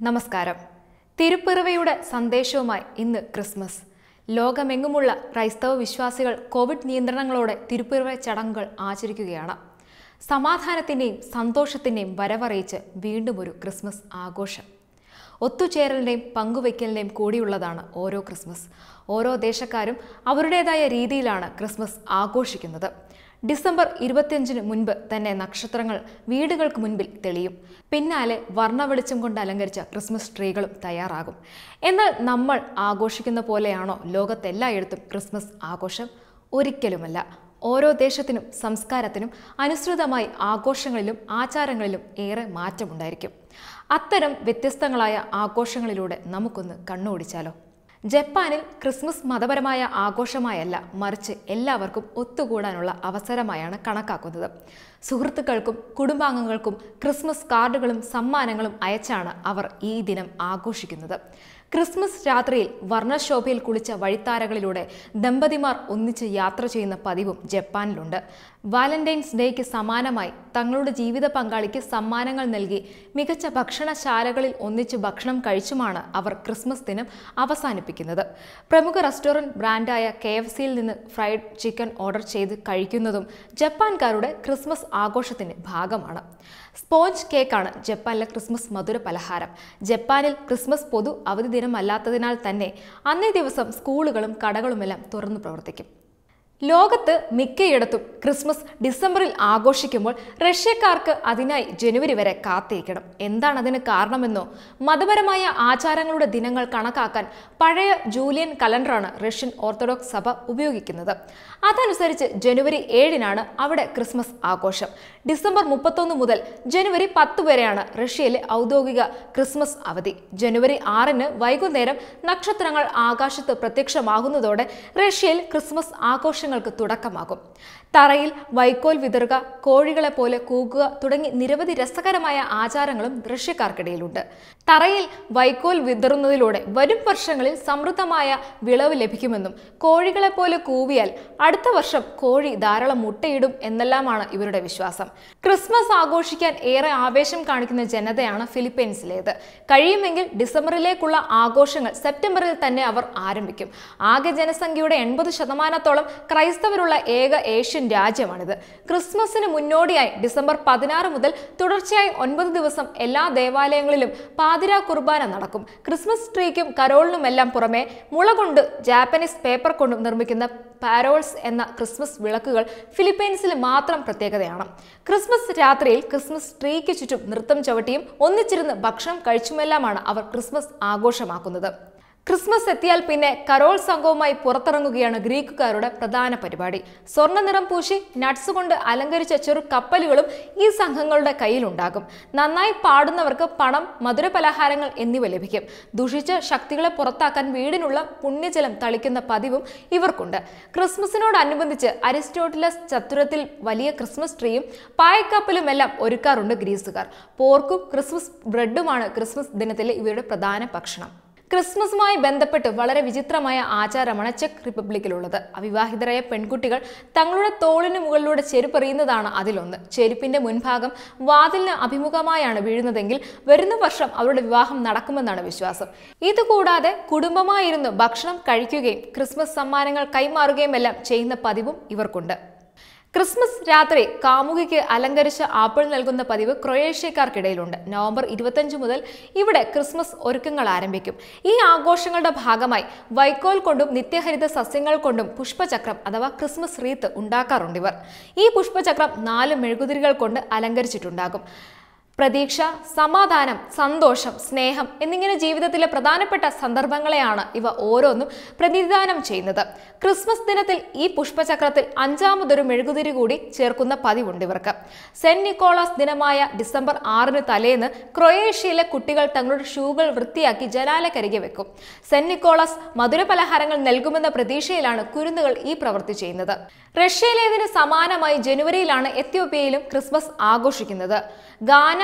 നമസ്കാരം തിരുപ്പിറവയുടെ സന്ദേശവുമായി ഇന്ന് ക്രിസ്മസ് ലോകമെങ്ങുമുള്ള ക്രൈസ്തവ വിശ്വാസികൾ കോവിഡ് നിയന്ത്രണങ്ങളോടെ തിരുപ്പിറവ ചടങ്ങുകൾ ആചരിക്കുകയാണ് സമാധാനത്തിൻ്റെയും സന്തോഷത്തിൻ്റെയും വരവറിയിച്ച് വീണ്ടും ഒരു ക്രിസ്മസ് ആഘോഷം ഒത്തുചേരലിൻ്റെയും പങ്കുവയ്ക്കലിൻ്റെയും കൂടിയുള്ളതാണ് ഓരോ ക്രിസ്മസ് ഓരോ ദേശക്കാരും അവരുടേതായ രീതിയിലാണ് ക്രിസ്മസ് ആഘോഷിക്കുന്നത് ഡിസംബർ ഇരുപത്തിയഞ്ചിന് മുൻപ് തന്നെ നക്ഷത്രങ്ങൾ വീടുകൾക്ക് മുൻപിൽ തെളിയും പിന്നാലെ വർണ്ണ വെളിച്ചം കൊണ്ട് അലങ്കരിച്ച ക്രിസ്മസ് ട്രീകളും തയ്യാറാകും എന്നാൽ നമ്മൾ ആഘോഷിക്കുന്ന പോലെയാണോ ലോകത്തെല്ലായിടത്തും ക്രിസ്മസ് ആഘോഷം ഒരിക്കലുമല്ല ഓരോ ദേശത്തിനും സംസ്കാരത്തിനും അനുസൃതമായി ആഘോഷങ്ങളിലും ആചാരങ്ങളിലും ഏറെ മാറ്റമുണ്ടായിരിക്കും അത്തരം വ്യത്യസ്തങ്ങളായ ആഘോഷങ്ങളിലൂടെ നമുക്കൊന്ന് കണ്ണോടിച്ചാലോ ജപ്പാനിൽ ക്രിസ്മസ് മതപരമായ ആഘോഷമായല്ല മറിച്ച് എല്ലാവർക്കും ഒത്തുകൂടാനുള്ള അവസരമായാണ് കണക്കാക്കുന്നത് സുഹൃത്തുക്കൾക്കും കുടുംബാംഗങ്ങൾക്കും ക്രിസ്മസ് കാർഡുകളും സമ്മാനങ്ങളും അയച്ചാണ് അവർ ഈ ദിനം ആഘോഷിക്കുന്നത് ക്രിസ്മസ് രാത്രിയിൽ വർണ്ണശോഭയിൽ കുളിച്ച വഴിത്താരകളിലൂടെ ദമ്പതിമാർ ഒന്നിച്ച് യാത്ര ചെയ്യുന്ന പതിവും ജപ്പാനിലുണ്ട് വാലന്റൈൻസ് ഡേക്ക് സമാനമായി തങ്ങളുടെ ജീവിത പങ്കാളിക്ക് സമ്മാനങ്ങൾ നൽകി മികച്ച ഭക്ഷണശാലകളിൽ ഒന്നിച്ച് ഭക്ഷണം കഴിച്ചുമാണ് അവർ ക്രിസ്മസ് ദിനം അവസാനിപ്പിക്കുന്നത് പ്രമുഖ റെസ്റ്റോറൻറ്റ് ബ്രാൻഡായ കെ എഫ് സിയിൽ നിന്ന് ഫ്രൈഡ് ചിക്കൻ ഓർഡർ ചെയ്ത് കഴിക്കുന്നതും ജപ്പാൻകാരുടെ ക്രിസ്മസ് ആഘോഷത്തിന്റെ ഭാഗമാണ് സ്പോഞ്ച് കേക്കാണ് ജപ്പാനിലെ ക്രിസ്മസ് മധുര പലഹാരം ജപ്പാനിൽ ക്രിസ്മസ് പൊതു അവധി ദിനമല്ലാത്തതിനാൽ തന്നെ അന്നേ ദിവസം സ്കൂളുകളും കടകളുമെല്ലാം തുറന്നു പ്രവർത്തിക്കും ലോകത്ത് മിക്കയിടത്തും ക്രിസ്മസ് ഡിസംബറിൽ ആഘോഷിക്കുമ്പോൾ റഷ്യക്കാർക്ക് അതിനായി ജനുവരി വരെ കാത്തിരിക്കണം എന്താണ് അതിന് കാരണമെന്നോ മതപരമായ ആചാരങ്ങളുടെ ദിനങ്ങൾ കണക്കാക്കാൻ പഴയ ജൂലിയൻ കലണ്ടറാണ് റഷ്യൻ ഓർത്തഡോക്സ് സഭ ഉപയോഗിക്കുന്നത് അതനുസരിച്ച് ജനുവരി ഏഴിനാണ് അവിടെ ക്രിസ്മസ് ആഘോഷം ഡിസംബർ മുപ്പത്തൊന്ന് മുതൽ ജനുവരി പത്ത് വരെയാണ് റഷ്യയിലെ ഔദ്യോഗിക ക്രിസ്മസ് അവധി ജനുവരി ആറിന് വൈകുന്നേരം നക്ഷത്രങ്ങൾ ആകാശത്ത് പ്രത്യക്ഷമാകുന്നതോടെ റഷ്യയിൽ ക്രിസ്മസ് ആഘോഷങ്ങൾക്ക് തുടക്കമാകും തറയിൽ വൈക്കോൽ വിതറുക കോഴികളെ പോലെ കൂകുക തുടങ്ങി നിരവധി രസകരമായ ആചാരങ്ങളും റഷ്യക്കാർക്കിടയിലുണ്ട് തറയിൽ വൈക്കോൽ വിതറുന്നതിലൂടെ വരും വർഷങ്ങളിൽ സമൃദ്ധമായ വിളവ് ലഭിക്കുമെന്നും കോഴികളെ പോലെ കൂവിയാൽ അടുത്ത വർഷം കോഴി ധാരാളം മുട്ടയിടും എന്നെല്ലാമാണ് ഇവരുടെ വിശ്വാസം ക്രിസ്മസ് ആഘോഷിക്കാൻ ഏറെ ആവേശം കാണിക്കുന്ന ജനതയാണ് ഫിലിപ്പൈൻസിലേത് കഴിയുമെങ്കിൽ ഡിസംബറിലേക്കുള്ള ആഘോഷങ്ങൾ സെപ്റ്റംബറിൽ തന്നെ അവർ ആരംഭിക്കും ആകെ ജനസംഖ്യയുടെ എൺപത് ശതമാനത്തോളം ക്രൈസ്തവരുള്ള ഏക ഏഷ്യൻ രാജ്യമാണിത് ക്രിസ്മസിന് മുന്നോടിയായി ഡിസംബർ പതിനാറ് മുതൽ തുടർച്ചയായി ഒൻപത് ദിവസം എല്ലാ ദേവാലയങ്ങളിലും പാതിരാ കുർബാന നടക്കും ക്രിസ്മസ് ട്രീക്കും കരോളിനുമെല്ലാം പുറമെ മുള കൊണ്ട് ജാപ്പനീസ് പേപ്പർ കൊണ്ടും നിർമ്മിക്കുന്ന പാരോൾസ് എന്ന ക്രിസ്മസ് വിളക്കുകൾ ഫിലിപ്പൈൻസിൽ മാത്രം പ്രത്യേകതയാണ് ക്രിസ്മസ് രാത്രിയിൽ ക്രിസ്മസ് ട്രീക്ക് ചുറ്റും നൃത്തം ചവിട്ടിയും ഒന്നിച്ചിരുന്ന് ഭക്ഷണം കഴിച്ചുമെല്ലാമാണ് അവർ ക്രിസ്മസ് ആഘോഷമാക്കുന്നത് ക്രിസ്മസ് എത്തിയാൽ പിന്നെ കരോൾ സംഘവുമായി പുറത്തിറങ്ങുകയാണ് ഗ്രീക്കുകാരുടെ പ്രധാന പരിപാടി സ്വർണ്ണ നിറം പൂശി നട്സ് കൊണ്ട് അലങ്കരിച്ച ചെറു കപ്പലുകളും ഈ സംഘങ്ങളുടെ കയ്യിലുണ്ടാകും നന്നായി പാടുന്നവർക്ക് പണം മധുരപലഹാരങ്ങൾ എന്നിവ ലഭിക്കും ദുഷിച്ച ശക്തികളെ പുറത്താക്കാൻ വീടിനുള്ള പുണ്യജലം തളിക്കുന്ന പതിവും ഇവർക്കുണ്ട് ക്രിസ്മസിനോടനുബന്ധിച്ച് അരിസ്റ്റോട്ടിലസ് ചത്തുരത്തിൽ വലിയ ക്രിസ്മസ് ട്രീയും പായക്കപ്പലുമെല്ലാം ഒരുക്കാറുണ്ട് ഗ്രീസുകാർ പോർക്കും ക്രിസ്മസ് ബ്രെഡുമാണ് ക്രിസ്മസ് ദിനത്തിലെ ഇവരുടെ പ്രധാന ഭക്ഷണം ക്രിസ്മസുമായി ബന്ധപ്പെട്ട് വളരെ വിചിത്രമായ ആചാരമാണ് ചെക്ക് റിപ്പബ്ലിക്കിലുള്ളത് അവിവാഹിതരായ പെൺകുട്ടികൾ തങ്ങളുടെ തോളിന് മുകളിലൂടെ ചെരുപ്പെറിയുന്നതാണ് അതിലൊന്ന് ചെരുപ്പിന്റെ മുൻഭാഗം വാതിലിന് അഭിമുഖമായാണ് വീഴുന്നതെങ്കിൽ വരുന്ന വർഷം അവരുടെ വിവാഹം നടക്കുമെന്നാണ് വിശ്വാസം ഇതുകൂടാതെ കുടുംബമായിരുന്നു ഭക്ഷണം കഴിക്കുകയും ക്രിസ്മസ് സമ്മാനങ്ങൾ കൈമാറുകയും എല്ലാം ചെയ്യുന്ന പതിവും ഇവർക്കുണ്ട് ക്രിസ്മസ് രാത്രി കാമുകിക്ക് അലങ്കരിച്ച ആപ്പിൾ നൽകുന്ന പതിവ് ക്രൊയേഷ്യക്കാർക്കിടയിലുണ്ട് നവംബർ ഇരുപത്തഞ്ച് മുതൽ ഇവിടെ ക്രിസ്മസ് ഒരുക്കങ്ങൾ ആരംഭിക്കും ഈ ആഘോഷങ്ങളുടെ ഭാഗമായി വൈക്കോൽ കൊണ്ടും നിത്യഹരിത സസ്യങ്ങൾ കൊണ്ടും പുഷ്പചക്രം അഥവാ ക്രിസ്മസ് റീത്ത് ഉണ്ടാക്കാറുണ്ട് ഇവർ ഈ പുഷ്പചക്രം നാല് മെഴുകുതിരികൾ കൊണ്ട് അലങ്കരിച്ചിട്ടുണ്ടാകും പ്രതീക്ഷ സമാധാനം സന്തോഷം സ്നേഹം എന്നിങ്ങനെ ജീവിതത്തിലെ പ്രധാനപ്പെട്ട സന്ദർഭങ്ങളെയാണ് ഇവ ഓരോന്നും പ്രതിനിധാനം ചെയ്യുന്നത് ക്രിസ്മസ് ദിനത്തിൽ ഈ പുഷ്പചക്രത്തിൽ അഞ്ചാമതൊരു മെഴുകുതിരി കൂടി ചേർക്കുന്ന പതിവുണ്ട് ഇവർക്ക് സെന്റ് നിക്കോളാസ് ദിനമായ ഡിസംബർ ആറിന് തലേന്ന് ക്രൊയേഷ്യയിലെ കുട്ടികൾ തങ്ങളുടെ ഷൂകൾ വൃത്തിയാക്കി ജനാലക്കരികെ വെക്കും സെന്റ് നിക്കോളാസ് മധുരപലഹാരങ്ങൾ നൽകുമെന്ന പ്രതീക്ഷയിലാണ് കുരുന്നുകൾ ഈ പ്രവൃത്തി ചെയ്യുന്നത് റഷ്യയിലേതിന് സമാനമായി ജനുവരിയിലാണ് എത്യോപ്യയിലും ക്രിസ്മസ് ആഘോഷിക്കുന്നത് ഗാന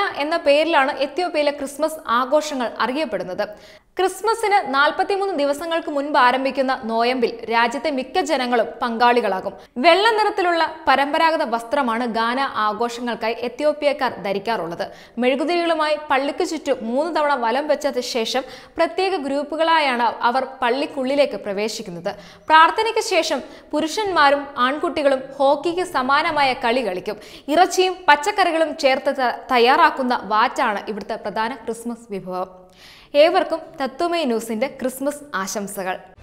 എന്ന പേരിലാണ് എത്യോപ്യയിലെ ക്രിസ്മസ് ആഘോഷങ്ങൾ അറിയപ്പെടുന്നത് ക്രിസ്മസിന് നാൽപ്പത്തിമൂന്ന് ദിവസങ്ങൾക്ക് മുൻപ് ആരംഭിക്കുന്ന നോയമ്പിൽ രാജ്യത്തെ മിക്ക ജനങ്ങളും പങ്കാളികളാകും വെള്ള നിറത്തിലുള്ള പരമ്പരാഗത വസ്ത്രമാണ് ഗാന ആഘോഷങ്ങൾക്കായി എത്യോപ്യക്കാർ ധരിക്കാറുള്ളത് മെഴുകുതിരികളുമായി പള്ളിക്ക് ചുറ്റും മൂന്ന് തവണ വലം വെച്ചതിന് ശേഷം പ്രത്യേക ഗ്രൂപ്പുകളായാണ് അവർ പള്ളിക്കുള്ളിലേക്ക് പ്രവേശിക്കുന്നത് പ്രാർത്ഥനയ്ക്ക് ശേഷം പുരുഷന്മാരും ആൺകുട്ടികളും ഹോക്കിക്ക് സമാനമായ കളി കളിക്കും ഇറച്ചിയും പച്ചക്കറികളും ചേർത്ത് ത- തയ്യാറാക്കുന്ന വാറ്റാണ് ഇവിടുത്തെ പ്രധാന ക്രിസ്മസ് വിഭവം ഏവർക്കും തത്വമേ ന്യൂസിന്റെ ക്രിസ്മസ് ആശംസകൾ